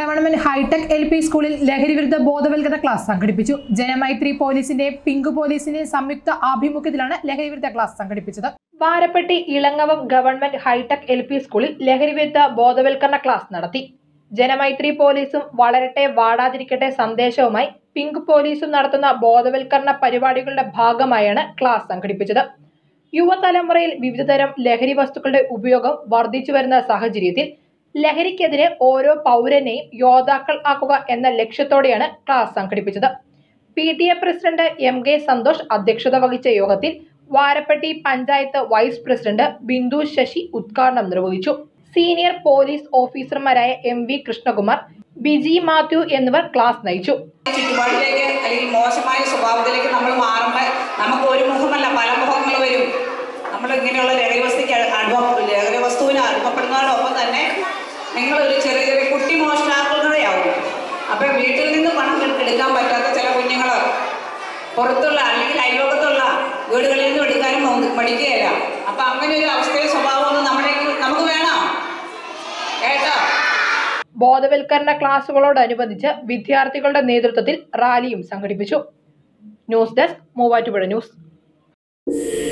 government hitech L P സ്കൂളിൽ ലഹരിവിരുദ്ധ ബോധവൽക്കരണ ക്ലാസ് സംഘടിപ്പിച്ചു ജനമൈത്രി പോലീസിന്റെയും പിങ്ക് പോലീസിന്റെയും സംയുക്ത ആഭിമുഖ്യത്തിലാണ് ലഹരിവിരുദ്ധ ക്ലാസ് സംഘടിപ്പിച്ചത് Varappetty Elangavam government hitech L P സ്കൂളിൽ ലഹരിവിരുദ്ധ ബോധവൽക്കരണ ക്ലാസ് നടത്തി ജനമൈത്രി പോലീസും വളരട്ടെ വാടാതിരിക്കട്ടെ സന്ദേശവുമായി പിങ്ക് പോലീസും നടത്തുന്ന ബോധവൽക്കരണ പരിപാടികളുടെ ഭാഗമായാണ് ക്ലാസ് സംഘടിപ്പിച്ചത് യുവതലമുറയിൽ വിവിധതരം ലഹരി വസ്തുക്കളുടെ ഉപയോഗം വർദ്ധിച്ചു വരുന്ന സാഹചര്യത്തിൽ ലഹരിക്കെതിരെ ഓരോ പൗരനെയും യോദ്ധാക്കൾ ആക്കുക എന്ന ലക്ഷ്യത്തോടെയാണ് ക്ലാസ് സംഘടിപ്പിച്ചത് P T A president M K Santhosh അധ്യക്ഷത വഹിച്ച യോഗത്തിൽ വാരപ്പെട്ടി പഞ്ചായത്ത് വൈസ് പ്രസിഡന്റ് ബിന്ദു ശശി ഉദ്ഘാടനം നിർവഹിച്ചു സീനിയർ പോലീസ് ഓഫീസർമാരായ എം വി കൃഷ്ണകുമാർ ബിജി മാത്യു എന്നിവർ ക്ലാസ് നയിച്ചു ചുറ്റുപാടിലേക്ക് അല്ലെങ്കിൽ മോശമായ സ്വഭാവത്തിലേക്ക് നമ്മൾ മാറുമ്പോൾ നമുക്ക് ഒരു മുഖമല്ല പല മുഖങ്ങൾ വരും നമ്മൾ ഇങ്ങനെയുള്ള ലഹരി വസ്തുക്ക് അനുഭവ ലഹരി വസ്തുവിന് അനുഭവപ്പെടുന്നതോടൊപ്പം തന്നെ നിങ്ങൾ ഒരു ചെറിയ ചെറിയ കുട്ടി മോഷണാക്കുന്നവരെയാവും അപ്പം വീട്ടിൽ നിന്ന് പണം എടുക്കാൻ പറ്റാത്ത ചില കുഞ്ഞുങ്ങൾ പുറത്തുള്ള അല്ലെങ്കിൽ അയൽവക്കത്തുള്ള വീടുകളിൽ നിന്നും എടുക്കാനും മോ- മടിക്കുകയില്ല അപ്പം അങ്ങനെ ഒരു അവസ്ഥയും സ്വഭാവമൊന്നും നമ്മുടെ നമുക്ക് വേണം കേട്ടോ ബോധവൽക്കരണ ക്ലാസുകളോടനുബന്ധിച്ച് വിദ്യാർത്ഥികളുടെ നേതൃത്വത്തിൽ റാലിയും സംഘടിപ്പിച്ചു ന്യൂസ് ഡെസ്ക് മൂവാറ്റുപുഴ ന്യൂസ്